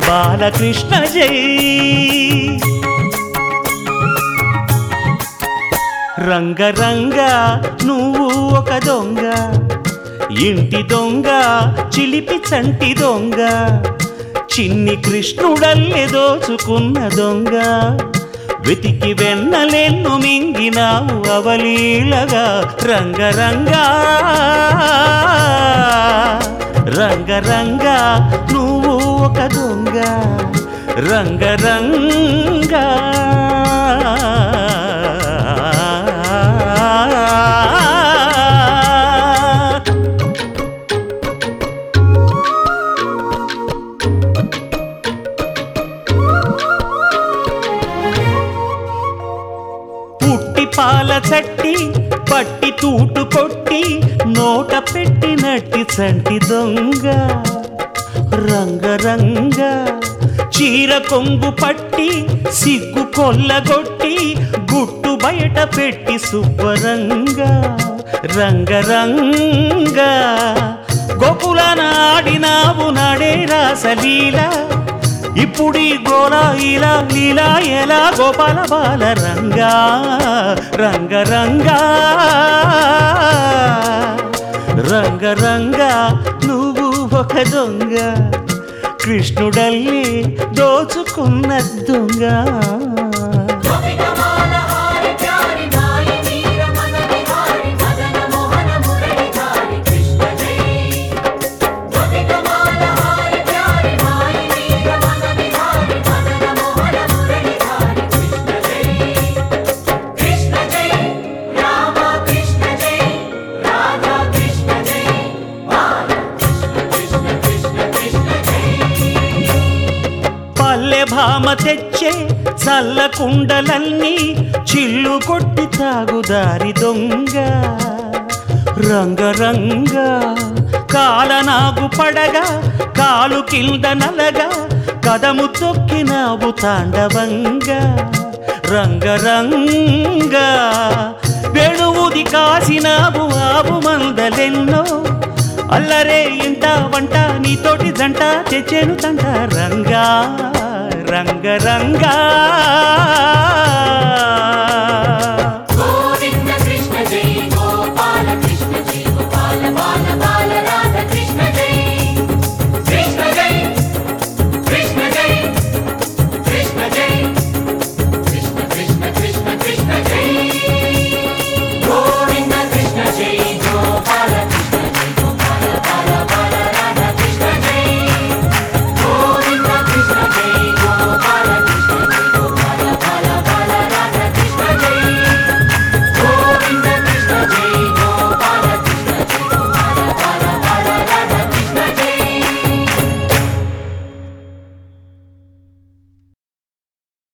బాలకృష్ణ జై రంగరంగ నువ్వు ఒక దొంగ ఇంటి దొంగ చిలిపి చంటి దొంగ చిన్ని కృష్ణుడల్లె దోచుకున్న దొంగ వెతికి వెన్నలెన్ను మింగినావు అవలీలగా రంగరంగా రంగరంగా నువ్వు ఒక దొంగ రంగరంగా పుట్టి పాల చట్టి పట్టి తూటు కొట్టి నోట పెట్టినట్టి చంటి దొంగ రంగరంగ చీర కొంగు పట్టి సిగ్గు కొల్లగొట్టి గుట్టు బయట పెట్టి శుభ్రంగా రంగరంగ గోకులాన ఆడినావు నాడే రాసలీలా ఇప్పుడీ గోలా ఇలా లీలా ఎలా గోపాల బాల రంగా రంగ రంగా రంగ రంగా నువ్వు ఒక దొంగ కృష్ణుడల్లి దోచుకున్న దొంగ గోపికమాల హారి ప్యారి నాయి వీర మద విహారి మదన మోహన మురళిధారి కృష్ణ జై గోపికమాల హారి ప్యారి నాయి వీర మద విహారి మదన మోహన మురళిధారి కృష్ణ జై కృష్ణ జై రామ కృష్ణ జై రాధా కృష్ణ జై బాల కృష్ణ కృష్ణ కృష్ణ కృష్ణ జై పల్లె భామ తెచ్చే చల్ల కుండలన్నీ చిల్లు కొట్టి తాగుదారి దొంగ రంగరంగ కాలనాగు పడగా కాలు కింద నలగా కదము తొక్కినావు తాండవంగా రంగరంగ వేణువుది కాసినావు ఆవు మందలెన్నో అల్లరే ఇంట వంట నీతోటి జంట తెచ్చేను తంట రంగా రంగ రంగా